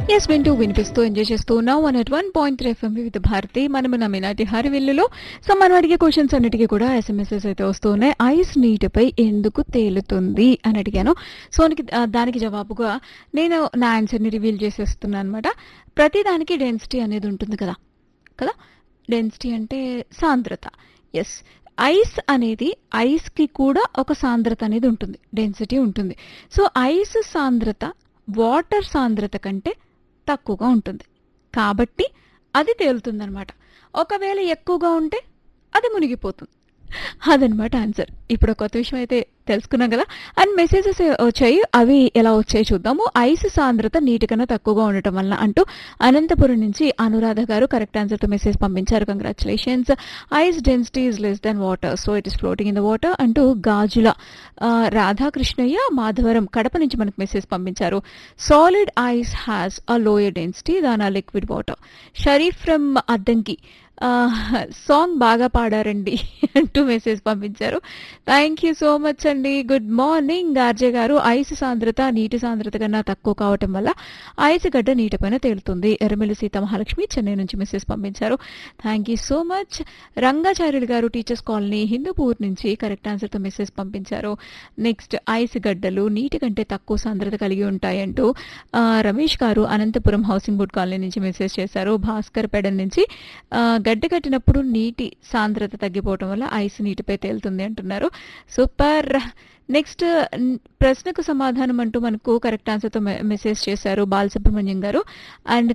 yes వింటూ వినిపిస్తూ enjoy చేస్తూ ఉన్నాం one at one point three FM with Bharathi మనము నమ్మినాటి హరివిల్లులో సో మనం అడిగే క్వశ్చన్స్ అన్నిటికీ కూడా ఎస్ఎంఎస్ఎస్ అయితే వస్తూ ఉన్నాయి ఐస్ నీటిపై ఎందుకు తేలుతుంది అని అడిగాను సో దానికి- ఆ, దానికి జవాబుగా నేను నా ఆన్సర్ని రివీల్ చేసేస్తున్నాను అనమాట ప్రతి దానికి డెన్సిటీ అనేది ఉంటుంది కదా కదా డెన్సిటీ అంటే సాంద్రత ఎస్ ఐస్ అనేది ఐస్కి కూడా ఒక సాంద్రత అనేది ఉంటుంది డెన్సిటీ ఉంటుంది సో ఐస్ సాంద్రత వాటర్ సాంద్రత కంటే తక్కువగా ఉంటుంది కాబట్టి అది తేలుతుందనమాట ఒకవేళ ఎక్కువగా ఉంటే అది మునిగిపోతుంది అదనమాట ఆన్సర్ ఇప్పుడు ఒక కొత్త విషయం అయితే తెలుసుకున్నాం కదా అండ్ మెసేజెస్ వచ్చాయి అవి ఎలా వచ్చాయి చూద్దాము ఐస్ సాంద్రత నీటి కన్నా తక్కువగా ఉండటం వల్ల అంటూ అనంతపురం నుంచి అనురాధ గారు కరెక్ట్ ఆన్సర్తో మెసేజ్ పంపించారు congratulations ice density is less than water so it is floating in the water అంటూ గాజుల ఆ, రాధాకృష్ణయ్య మాధవరం కడప నుంచి మనకు మెసేజ్ పంపించారు solid ice has a lower density than uh liquid water Sharif from Addanki song బాగా పాడారండి అంటూ మెసేజ్ పంపించారు థ్యాంక్ యూ సో మచ్ అండి గుడ్ మార్నింగ్ ఆర్జే గారు ఐస్ సాంద్రత నీటి సాంద్రత కన్నా తక్కువ కావటం వల్ల ఐస్ గడ్డ నీటిపైన తేలుతుంది ఎర్రమిల్లి సీత మహాలక్ష్మి చెన్నై నుంచి మెసేజ్ పంపించారు thank you so much Rangacharyulu గారు టీచర్స్ కాలనీ హిందూపూర్ నుంచి కరెక్ట్ ఆన్సర్తో మెసేజ్ పంపించారు నెక్స్ట్ ఐస్ గడ్డలు నీటి కంటే తక్కువ సాంద్రత కలిగి ఉంటాయంటూ ఆ, రమేష్ గారు అనంతపురం హౌసింగ్ బోర్డ్ కాలనీ నుంచి మెసేజ్ చేశారు భాస్కర్ పెడన్ నుంచి ఆ, గడ్డ కట్టినప్పుడు నీటి సాంద్రత తగ్గిపోవటం వల్ల ఐస్ నీటిపై తేలుతుంది అంటున్నారు సూపర్ నెక్స్ట్ న్- ప్రశ్నకు సమాధానం అంటూ మనకు కరెక్ట్ ఆన్సర్తో మె- మెసేజ్ చేశారు బాలసుబ్రహ్మణ్యం గారు అండ్